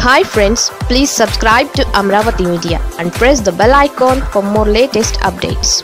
hi friends please subscribe to Amaravati media and press the bell icon for more latest updates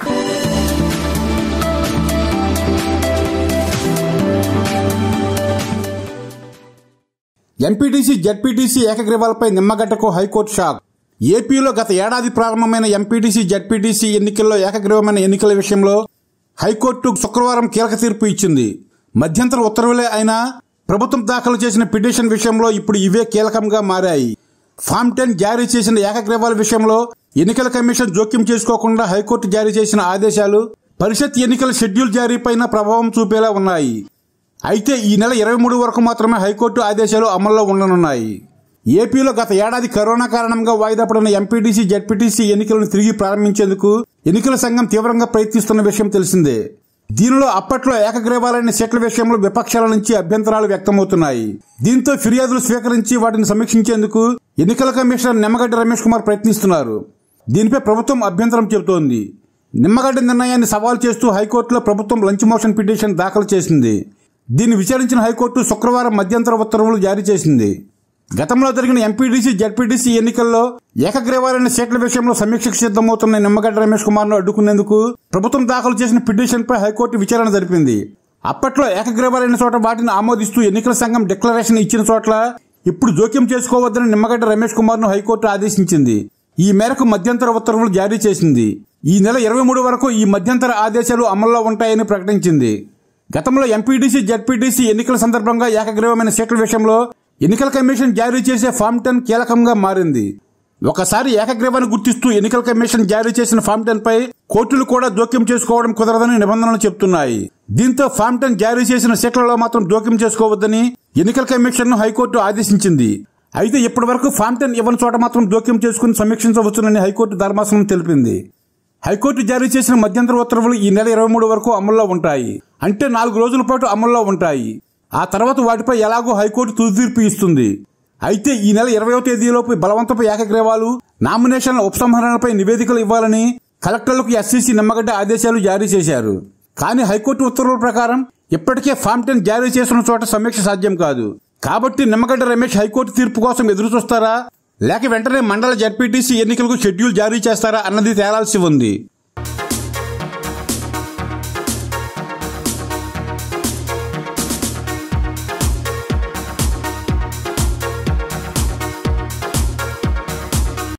MPTC ZPTC ఏకగ్రీవాలపై నిమ్మగడ్డకు high court shock ఏపీలో గత ఏడాది ప్రారంభమైన MPTC ZPTC ఎన్నికల్లో ఏకగ్రీవమైన ఎన్నికల విషయంలో హైకోర్టు శుక్రవారం కీలక తీర్పు ఇచ్చింది మధ్యంతర ఉత్తర్వులే అయినా ప్రభుత్వం దాఖలు చేసిన పిటిషన్ విషయంలో ఇప్పుడు ఇవే కీలకంగా మారాయి ఫామ్ టెన్ జారీ చేసిన ఏకగ్రీవాల విషయంలో ఎన్నికల కమిషన్ జోక్యం చేసుకోకుండా హైకోర్టు జారీ చేసిన ఆదేశాలు పరిషత్ ఎన్నికల షెడ్యూల్ జారీపైన ప్రభావం చూపేలా ఉన్నాయి అయితే ఈ నెల ఇరవై మూడు వరకు మాత్రమే హైకోర్టు ఆదేశాలు అమల్లో ఉండనున్నాయి ఏపీలో గత ఏడాది కరోనా కారణంగా వాయిదా పడిన ఎంపీటీసీ జడ్పీటీసీ ఎన్నికలను తిరిగి ప్రారంభించేందుకు ఎన్నికల సంఘం తీవ్రంగా ప్రయత్నిస్తున్న విషయం తెలిసిందే దీనిలో అప్పట్లో ఏకగ్రీవాలైన సీట్ల విషయంలో విపక్షాల నుంచి అభ్యంతరాలు వ్యక్తమవుతున్నాయి దీంతో ఫిర్యాదులు స్వీకరించి వాటిని సమీక్షించేందుకు ఎన్నికల కమిషనర్ నిమ్మగడ్డ రమేష్ కుమార్ ప్రయత్నిస్తున్నారు దీనిపై ప్రభుత్వం అభ్యంతరం చెబుతోంది నిమ్మగడ్డ నిర్ణయాన్ని సవాల్ చేస్తూ హైకోర్టులో ప్రభుత్వం లంచ్ మోషన్ పిటిషన్ దాఖలు చేసింది దీన్ని విచారించిన హైకోర్టు శుక్రవారం మధ్యంతర ఉత్తర్వులు జారీ చేసింది గతంలో జరిగిన ఎంపీడీసీ జడ్పీటీసీ ఎన్నికల్లో ఏకగ్రీవాలైన సీట్ల విషయంలో సమీక్షకు సిద్దమవుతున్న నిమ్మగడ్డ రమేష్ కుమార్ ను అడ్డుకునేందుకు ప్రభుత్వం దాఖలు చేసిన పిటిషన్ పై హైకోర్టు విచారణ జరిపింది అప్పట్లో ఏకగ్రీవాలైన చోట వాటిని ఆమోదిస్తూ ఎన్నికల సంఘం డిక్లరేషన్ ఇచ్చిన చోట్ల ఇప్పుడు జోక్యం చేసుకోవద్దని నిమ్మగడ్డ రమేష్ కుమార్ ను హైకోర్టు ఆదేశించింది ఈ మేరకు మధ్యంతర ఉత్తర్వులు జారీ చేసింది ఈ నెల ఇరవై మూడు వరకు ఈ మధ్యంతర ఆదేశాలు అమల్లో ఉంటాయని ప్రకటించింది గతంలో ఎంపీడీసీ జడ్పీటీసీ ఎన్నికల సందర్భంగా ఏకగ్రీవమైన సీట్ల విషయంలో ఎన్నికల కమిషన్ జారీ చేసే ఫామ్ టెన్ కీలకంగా మారింది ఒకసారి ఏకగ్రీవాన్ని గుర్తిస్తూ ఎన్నికల కమిషన్ జారీ చేసిన ఫామ్ టెన్ పై కోర్టులు కూడా జోక్యం చేసుకోవడం కుదరదని నిబంధనలు చెబుతున్నాయి దీంతో ఫామ్ టెన్ జారీ చేసిన సీట్లలో మాత్రం జోక్యం చేసుకోవద్దని ఎన్నికల కమిషన్ ను హైకోర్టు ఆదేశించింది అయితే ఇప్పటి వరకు ఫామ్ టెన్ ఇవ్వని చోట మాత్రం జోక్యం చేసుకుని సమీక్షించవచ్చునని హైకోర్టు ధర్మాసనం తెలిపింది హైకోర్టు జారీ చేసిన మధ్యంతర ఉత్తర్వులు ఈ నెల ఇరవై మూడు వరకు అమల్లో ఉంటాయి అంటే నాలుగు రోజుల పాటు అమల్లో ఉంటాయి ఆ తర్వాత వాటిపై ఎలాగో హైకోర్టు తుది తీర్పు ఇస్తుంది అయితే ఈ నెల ఇరవయో తేదీలోపు బలవంతపు ఏకగ్రీవాలు నామినేషన్ల ఉపసంహరణపై నివేదికలు ఇవ్వాలని కలెక్టర్లకు ఎస్సీసీ నిమ్మగడ్డ ఆదేశాలు జారీ చేశారు కానీ హైకోర్టు ఉత్తర్వుల ప్రకారం ఇప్పటికే ఫామ్ టెన్ జారీ చేసిన చోట సమీక్ష సాధ్యం కాదు కాబట్టి నిమ్మగడ్డ రమేష్ హైకోర్టు తీర్పు కోసం ఎదురు చూస్తారా లేక వెంటనే మండల జడ్పీటీసీ ఎన్నికలకు షెడ్యూల్ జారీ చేస్తారా అన్నది తేలాల్సి ఉంది